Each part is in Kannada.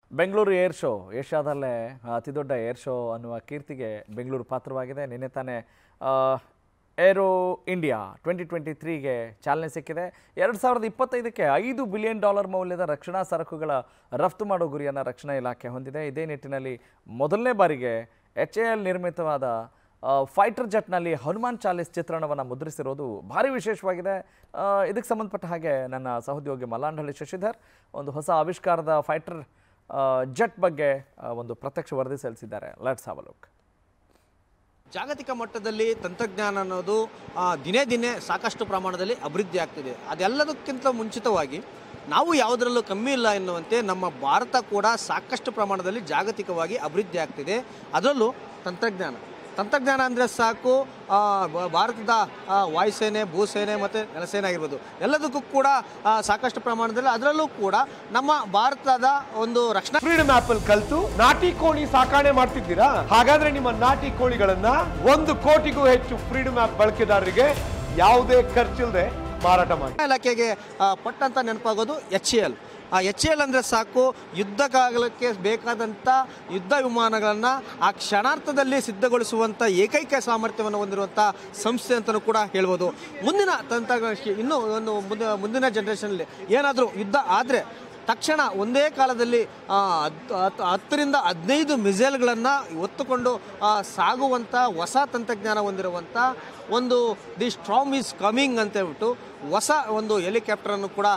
ಬೆಂಗಳೂರು ಏರ್ ಶೋ ಏಷ್ಯಾದಲ್ಲೇ ಅತಿ ದೊಡ್ಡ ಏರ್ ಶೋ ಅನ್ನುವ ಕೀರ್ತಿಗೆ ಬೆಂಗಳೂರು ಪಾತ್ರವಾಗಿದೆ ನಿನ್ನೆ ತಾನೇ ಆ, ಏರೋ ಇಂಡಿಯಾ ಟ್ವೆಂಟಿ ಟ್ವೆಂಟಿ ತ್ರೀಗೆ ಚಾಲನೆ ಸಿಕ್ಕಿದೆ ಎರಡು ಸಾವಿರದ ಇಪ್ಪತ್ತೈದಕ್ಕೆ ಐದು ಬಿಲಿಯನ್ ಡಾಲರ್ ಮೌಲ್ಯದ ರಕ್ಷಣಾ ಸರಕುಗಳ ರಫ್ತು ಮಾಡೋ ಗುರಿಯನ್ನು ರಕ್ಷಣಾ ಇಲಾಖೆ ಹೊಂದಿದೆ ಇದೇ ನಿಟ್ಟಿನಲ್ಲಿ ಮೊದಲನೇ ಬಾರಿಗೆ ಎಚ್ ಎ ಎಲ್ ನಿರ್ಮಿತವಾದ ಆ, ಫೈಟರ್ ಜೆಟ್ನಲ್ಲಿ ಹನುಮಾನ್ ಚಾಲಿಸ್ ಚಿತ್ರಣವನ್ನು ಮುದ್ರಿಸಿರೋದು ಭಾರಿ ವಿಶೇಷವಾಗಿದೆ ಆ, ಇದಕ್ಕೆ ಸಂಬಂಧಪಟ್ಟ ಹಾಗೆ ನನ್ನ ಸಹೋದ್ಯೋಗಿ ಮಲ್ಲಾಂಡಹಳ್ಳಿ ಶಶಿಧರ್ ಒಂದು ಹೊಸ ಆವಿಷ್ಕಾರದ ಫೈಟರ್ ಆ, ಜೆಟ್ ಬಗ್ಗೆ ಆ, ಒಂದು ಪ್ರತ್ಯಕ್ಷ ವರದಿ ಸಲ್ಲಿಸಿದ್ದಾರೆ ಲೆಟ್ಸ್ ಹಾವ್ ಲುಕ್ ಜಾಗತಿಕ ಮಟ್ಟದಲ್ಲಿ ತಂತ್ರಜ್ಞಾನ ಅನ್ನೋದು ಆ, ದಿನೇ ದಿನೇ ಸಾಕಷ್ಟು ಪ್ರಮಾಣದಲ್ಲಿ ಅಭಿವೃದ್ಧಿ ಆಗ್ತಿದೆ ಅದೆಲ್ಲದಕ್ಕಿಂತ ಮುಂಚಿತವಾಗಿ ನಾವು ಯಾವುದರಲ್ಲೂ ಕಮ್ಮಿ ಇಲ್ಲ ಎನ್ನುವಂತೆ ನಮ್ಮ ಭಾರತ ಕೂಡ ಸಾಕಷ್ಟು ಪ್ರಮಾಣದಲ್ಲಿ ಜಾಗತಿಕವಾಗಿ ಅಭಿವೃದ್ಧಿ ಆಗ್ತಿದೆ ಅದರಲ್ಲೂ ತಂತ್ರಜ್ಞಾನ ತಂತ್ರಜ್ಞಾನ ಅಂದರೆ ಸಾಕು ಆ, ಬ- ಭಾರತದ ಆ, ವಾಯುಸೇನೆ ಭೂಸೇನೆ ಮತ್ತು ನೆಲಸೇನೆ ಆಗಿರ್ಬೋದು ಎಲ್ಲದಕ್ಕೂ ಕೂಡ ಆ, ಸಾಕಷ್ಟು ಪ್ರಮಾಣದಲ್ಲಿ ಅದರಲ್ಲೂ ಕೂಡ ನಮ್ಮ ಭಾರತದ ಒಂದು ರಕ್ಷಣಾ ಫ್ರೀಡಮ್ ಆಪ್ ಅಲ್ಲಿ ಕಲ್ತು ನಾಟಿ ಕೋಳಿ ಸಾಕಾಣೆ ಮಾಡ್ತಿದ್ದೀರಾ ಹಾಗಾದ್ರೆ ನಿಮ್ಮ ನಾಟಿ ಕೋಳಿಗಳನ್ನ ಒಂದು ಕೋಟಿಗೂ ಹೆಚ್ಚು ಫ್ರೀಡಮ್ ಆಪ್ ಬಳಕೆದಾರರಿಗೆ ಯಾವುದೇ ಖರ್ಚಿಲ್ಲದೆ ಮಾರಾಟ ಮಾಡಿ ಇಲಾಖೆಗೆ ಆ, ಪಟ್ಟಂತ ನೆನಪಾಗೋದು ಎಚ್ ಎ ಎಲ್ ಆ ಎಚ್ ಎಲ್ ಅಂದರೆ ಸಾಕು ಯುದ್ಧಕ್ಕಾಗಲಿಕ್ಕೆ ಬೇಕಾದಂಥ ಯುದ್ಧ ವಿಮಾನಗಳನ್ನು ಆ ಕ್ಷಣಾರ್ಥದಲ್ಲಿ ಸಿದ್ಧಗೊಳಿಸುವಂಥ ಏಕೈಕ ಸಾಮರ್ಥ್ಯವನ್ನು ಹೊಂದಿರುವಂಥ ಸಂಸ್ಥೆ ಅಂತಲೂ ಕೂಡ ಹೇಳ್ಬೋದು ಮುಂದಿನ ತಂತ್ರ ಇನ್ನೂ ಒಂದು ಮುಂದೆ ಮುಂದಿನ ಜನ್ರೇಷನಲ್ಲಿ ಏನಾದರೂ ಯುದ್ಧ ಆದರೆ ತಕ್ಷಣ ಒಂದೇ ಕಾಲದಲ್ಲಿ ಆ, ಹತ್ತು- ಹತ್ತು- ಹತ್ತರಿಂದ ಹದಿನೈದು ಮಿಸೈಲ್ಗಳನ್ನು ಹೊತ್ತುಕೊಂಡು ಆ, ಸಾಗುವಂಥ ಹೊಸ ತಂತ್ರಜ್ಞಾನ ಹೊಂದಿರುವಂಥ ಒಂದು ದಿ ಸ್ಟ್ರಾಮ್ ಈಸ್ ಕಮಿಂಗ್ ಅಂತ ಹೇಳ್ಬಿಟ್ಟು ಹೊಸ ಒಂದು ಹೆಲಿಕಾಪ್ಟರನ್ನು ಕೂಡ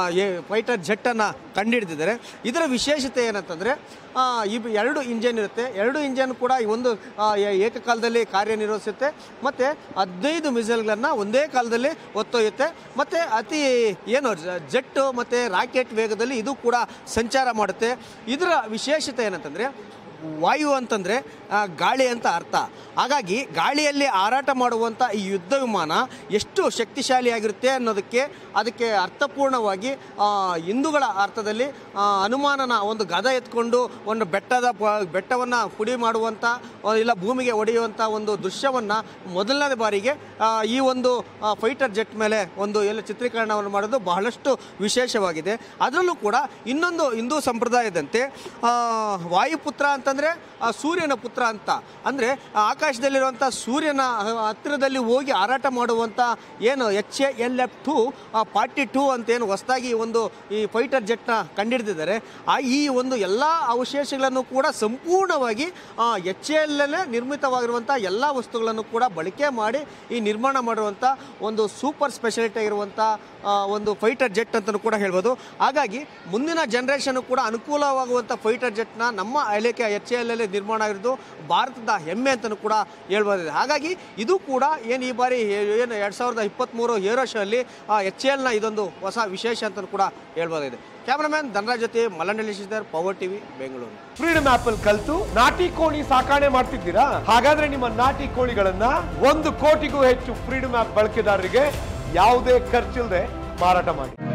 ಫೈಟರ್ ಜೆಟ್ಟನ್ನು ಕಂಡುಹಿಡಿದಿದ್ದಾರೆ ಇದರ ವಿಶೇಷತೆ ಏನಂತಂದರೆ ಇವು ಎರಡು ಇಂಜನ್ ಇರುತ್ತೆ ಎರಡು ಇಂಜನ್ ಕೂಡ ಈ ಒಂದು ಆ, ಏ- ಏಕಕಾಲದಲ್ಲಿ ಕಾರ್ಯನಿರ್ವಹಿಸುತ್ತೆ ಮತ್ತು ಹದಿನೈದು ಮಿಸೈಲ್ಗಳನ್ನು ಒಂದೇ ಕಾಲದಲ್ಲಿ ಹೊತ್ತೊಯ್ಯುತ್ತೆ ಮತ್ತು ಅತಿ ಏನು ಜೆಟ್ಟು ಮತ್ತು ರಾಕೆಟ್ ವೇಗದಲ್ಲಿ ಇದು ಕೂಡ ಸಂಚಾರ ಮಾಡುತ್ತೆ ಇದರ ವಿಶೇಷತೆ ಏನಂತಂದರೆ ವಾಯು ಅಂತಂದರೆ ಗಾಳಿ ಅಂತ ಅರ್ಥ ಹಾಗಾಗಿ ಗಾಳಿಯಲ್ಲಿ ಹಾರಾಟ ಮಾಡುವಂಥ ಈ ಯುದ್ಧ ವಿಮಾನ ಎಷ್ಟು ಶಕ್ತಿಶಾಲಿಯಾಗಿರುತ್ತೆ ಅನ್ನೋದಕ್ಕೆ ಅದಕ್ಕೆ ಅರ್ಥಪೂರ್ಣವಾಗಿ ಆ, ಹಿಂದೂಗಳ ಅರ್ಥದಲ್ಲಿ ಆ, ಹನುಮಾನನ ಒಂದು ಗದ ಎತ್ಕೊಂಡು ಒಂದು ಬೆಟ್ಟದ ಪ- ಬೆಟ್ಟವನ್ನು ಪುಡಿ ಮಾಡುವಂಥ ಆ, ಇಲ್ಲ ಭೂಮಿಗೆ ಹೊಡೆಯುವಂಥ ಒಂದು ದೃಶ್ಯವನ್ನು ಮೊದಲನೇ ಬಾರಿಗೆ ಆ, ಈ ಒಂದು ಫೈಟರ್ ಜೆಟ್ ಮೇಲೆ ಒಂದು ಎಲ್ಲ ಚಿತ್ರೀಕರಣವನ್ನು ಮಾಡೋದು ಬಹಳಷ್ಟು ವಿಶೇಷವಾಗಿದೆ ಅದರಲ್ಲೂ ಕೂಡ ಇನ್ನೊಂದು ಹಿಂದೂ ಸಂಪ್ರದಾಯದಂತೆ ಆ, ವಾಯುಪುತ್ರ ಅಂತಂದರೆ ಸೂರ್ಯನ ಪುತ್ರ ಅಂತ ಅಂದರೆ ಆಕಾಶದಲ್ಲಿರುವಂಥ ಸೂರ್ಯನ ಹತ್ತಿರದಲ್ಲಿ ಹೋಗಿ ಹಾರಾಟ ಮಾಡುವಂಥ ಏನು H A L F two forty two ಅಂತ ಏನು ಹೊಸದಾಗಿ ಒಂದು ಈ ಫೈಟರ್ ಜೆಟ್ನ ಕಂಡಿಡಿದಿದ್ದಾರೆ ಆ ಈ ಒಂದು ಎಲ್ಲ ಅವಶೇಷಗಳನ್ನು ಕೂಡ ಸಂಪೂರ್ಣವಾಗಿ ಎಚ್ ಎ ಎಲ್ಲೇ ನಿರ್ಮಿತವಾಗಿರುವಂಥ ಎಲ್ಲ ವಸ್ತುಗಳನ್ನು ಕೂಡ ಬಳಕೆ ಮಾಡಿ ಈ ನಿರ್ಮಾಣ ಮಾಡುವಂಥ ಒಂದು ಸೂಪರ್ ಸ್ಪೆಷಾಲಿಟಿ ಆಗಿರುವಂಥ ಆ, ಒಂದು ಫೈಟರ್ ಜೆಟ್ ಅಂತಲೂ ಕೂಡ ಹೇಳ್ಬೋದು ಹಾಗಾಗಿ ಮುಂದಿನ ಜನ್ರೇಷನ್ ಕೂಡ ಅನುಕೂಲವಾಗುವಂಥ ಫೈಟರ್ ಜೆಟ್ನ ನಮ್ಮ ಇಲಾಖೆ ಎಚ್ ಎಲ್ ಅಲ್ಲಿ ನಿರ್ಮಾಣ ಆಗಿರೋದು ಭಾರತದ ಹೆಮ್ಮೆ ಅಂತಲೂ ಕೂಡ ಹೇಳ್ಬೋದಿದೆ ಹಾಗಾಗಿ ಇದು ಕೂಡ ಏನು ಈ ಬಾರಿ ಏ- ಏನು ಎರಡು ಸಾವಿರದ ಇಪ್ಪತ್ತ್ಮೂರು ಏರೋ ಶೋ ಅಲ್ಲಿ ಎಚ್ ಎಲ್ನ ಇದೊಂದು ಹೊಸ ವಿಶೇಷ ಅಂತಲೂ ಕೂಡ ಹೇಳ್ಬೋದಿದೆ ಕ್ಯಾಮ್ರಾಮ್ಯಾನ್ ಧನರಾಜ್ ಜೊತೆ Mallandahalli Sridhar Power TV Bengaluru Freedom App ಅಲ್ಲಿ ಕಲ್ತು ನಾಟಿ ಕೋಳಿ ಸಾಕಾಣೆ ಮಾಡ್ತಿದ್ದೀರಾ ಹಾಗಾದ್ರೆ ನಿಮ್ಮ ನಾಟಿ ಕೋಳಿಗಳನ್ನ ಒಂದು ಕೋಟಿಗೂ ಹೆಚ್ಚು ಫ್ರೀಡಮ್ ಆಪ್ ಬಳಕೆದಾರರಿಗೆ ಯಾವುದೇ ಖರ್ಚಿಲ್ಲದೆ ಮಾರಾಟ ಮಾಡಿ